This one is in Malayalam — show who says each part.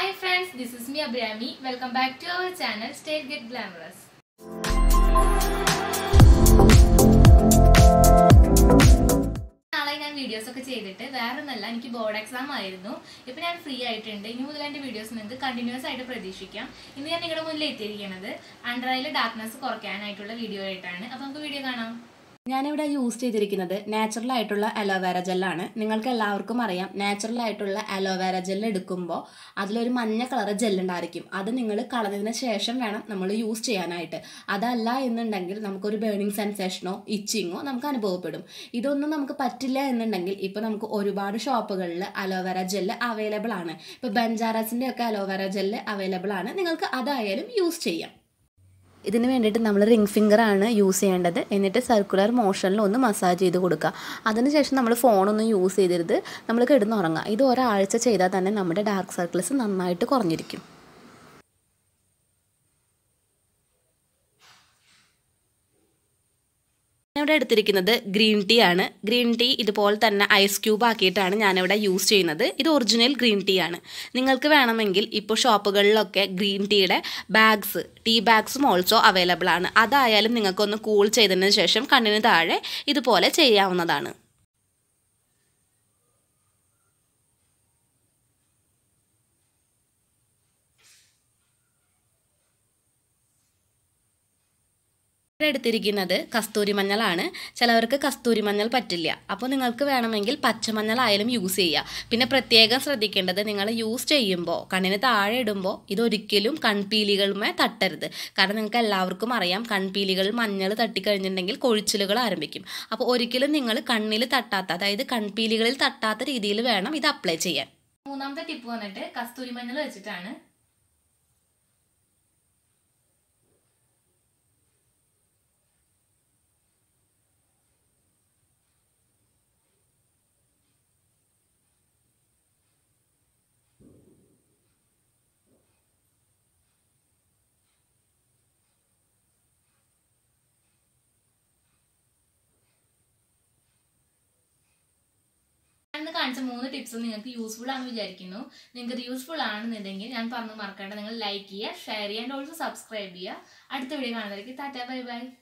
Speaker 1: hi friends this is me Abirami welcome back to our channel state get glamorous നാളെ ഞാൻ വീഡിയോസ് ഒക്കെ ചെയ്തിട്ട് വേറെ ഒന്നല്ല എനിക്ക് ബോർഡ് എക്സാം ആയിരുന്നു ഇപ്പൊ ഞാൻ ഫ്രീ ആയിട്ടുണ്ട് ഇനി മുതൽ എന്റെ വീഡിയോസ് നിങ്ങൾക്ക് കണ്ടിന്യൂസ് ആയിട്ട് പ്രതീക്ഷിക്കാം ഇന്ന് ഞാൻ നിങ്ങളുടെ മുന്നിൽ എത്തിയിരിക്കുന്നത് അണ്ടറൈലെ ഡാർക്ക്നെസ് കുറയ്ക്കാനായിട്ടുള്ള വീഡിയോ ആയിട്ടാണ് അപ്പൊ നമുക്ക് വീഡിയോ കാണാം
Speaker 2: ഞാനിവിടെ യൂസ് ചെയ്തിരിക്കുന്നത് നാച്ചുറൽ ആയിട്ടുള്ള അലോവേര ജെല്ലാണ് നിങ്ങൾക്ക് എല്ലാവർക്കും അറിയാം നാച്ചുറൽ ആയിട്ടുള്ള അലോവേര ജെൽ എടുക്കുമ്പോൾ അതിലൊരു മഞ്ഞ കളർ ജെല്ലുണ്ടായിരിക്കും അത് നിങ്ങൾ കളഞ്ഞതിന് ശേഷം വേണം നമ്മൾ യൂസ് ചെയ്യാനായിട്ട് അതല്ല എന്നുണ്ടെങ്കിൽ നമുക്കൊരു ബേണിംഗ് സെൻസേഷനോ ഇച്ചിങ്ങോ നമുക്ക് അനുഭവപ്പെടും ഇതൊന്നും നമുക്ക് പറ്റില്ല എന്നുണ്ടെങ്കിൽ ഇപ്പോൾ നമുക്ക് ഒരുപാട് ഷോപ്പുകളിൽ അലോവേര ജെല്ല് അവൈലബിൾ ആണ് ഇപ്പോൾ ബെഞ്ചാറസിൻ്റെ ഒക്കെ അലോവേര ജെല്ല് അവൈലബിൾ ആണ് നിങ്ങൾക്ക് അതായാലും യൂസ് ചെയ്യാം ഇതിന് വേണ്ടിയിട്ട് നമ്മൾ റിംഗ് ഫിംഗർ ആണ് യൂസ് ചെയ്യേണ്ടത് എന്നിട്ട് സർക്കുലർ മോഷനിൽ ഒന്ന് മസാജ് ചെയ്ത് കൊടുക്കുക അതിനുശേഷം നമ്മൾ ഫോണൊന്നും യൂസ് ചെയ്തരുത് നമ്മൾ കിടന്നുറങ്ങുക ഇത് ഒരാഴ്ച ചെയ്താൽ തന്നെ നമ്മുടെ ഡാർക്ക് സർക്കിൾസ് നന്നായിട്ട് കുറഞ്ഞിരിക്കും ഞാനിവിടെ എടുത്തിരിക്കുന്നത് ഗ്രീൻ ടീ ആണ് ഗ്രീൻ ടീ ഇതുപോലെ തന്നെ ഐസ് ക്യൂബ് ആക്കിയിട്ടാണ് ഞാനിവിടെ യൂസ് ചെയ്യുന്നത് ഇത് ഒറിജിനൽ ഗ്രീൻ ടീ ആണ് നിങ്ങൾക്ക് വേണമെങ്കിൽ ഇപ്പോൾ ഷോപ്പുകളിലൊക്കെ ഗ്രീൻ ടീയുടെ ബാഗ്സ് ടീ ബാഗ്സും ഓൾസോ അവൈലബിൾ ആണ് അതായാലും നിങ്ങൾക്കൊന്ന് കൂൾ ചെയ്തതിന് ശേഷം കണ്ണിന് താഴെ ഇതുപോലെ ചെയ്യാവുന്നതാണ് ഇവിടെ എടുത്തിരിക്കുന്നത് കസ്തൂരി മഞ്ഞളാണ് ചിലവർക്ക് കസ്തൂരി മഞ്ഞൾ പറ്റില്ല അപ്പോൾ നിങ്ങൾക്ക് വേണമെങ്കിൽ പച്ചമഞ്ഞളായാലും യൂസ് ചെയ്യുക പിന്നെ പ്രത്യേകം ശ്രദ്ധിക്കേണ്ടത് നിങ്ങൾ യൂസ് ചെയ്യുമ്പോൾ കണ്ണിന് താഴെ ഇടുമ്പോൾ ഇതൊരിക്കലും കൺപീലികളുമേ തട്ടരുത് കാരണം നിങ്ങൾക്ക് എല്ലാവർക്കും അറിയാം കൺപീലികൾ മഞ്ഞൾ തട്ടിക്കഴിഞ്ഞിട്ടുണ്ടെങ്കിൽ കൊഴിച്ചിലുകൾ ആരംഭിക്കും അപ്പോൾ ഒരിക്കലും നിങ്ങൾ കണ്ണിൽ തട്ടാത്ത അതായത് കൺപീലികളിൽ തട്ടാത്ത രീതിയിൽ വേണം ഇത് അപ്ലൈ ചെയ്യാൻ
Speaker 1: മൂന്നാമത്തെ ടിപ്പ് വന്നിട്ട് കസ്തൂരി മഞ്ഞൾ വെച്ചിട്ടാണ് ഞാനിന്ന് കാണിച്ച മൂന്ന് ടിപ്സും നിങ്ങൾക്ക് യൂസ്ഫുൾ ആണെന്ന് വിചാരിക്കുന്നു നിങ്ങൾക്ക് ഇത് യൂസ്ഫുൾ ആണെന്നുണ്ടെങ്കിൽ ഞാൻ പറഞ്ഞു മറക്കേണ്ട നിങ്ങൾ ലൈക്ക് ചെയ്യുക ഷെയർ ചെയ്യുക ആൻഡ് ഓൾസോ സബ്സ്ക്രൈബ് ചെയ്യുക അടുത്ത വീഡിയോ കാണുന്നവർക്ക് ടാറ്റ ബൈ ബൈ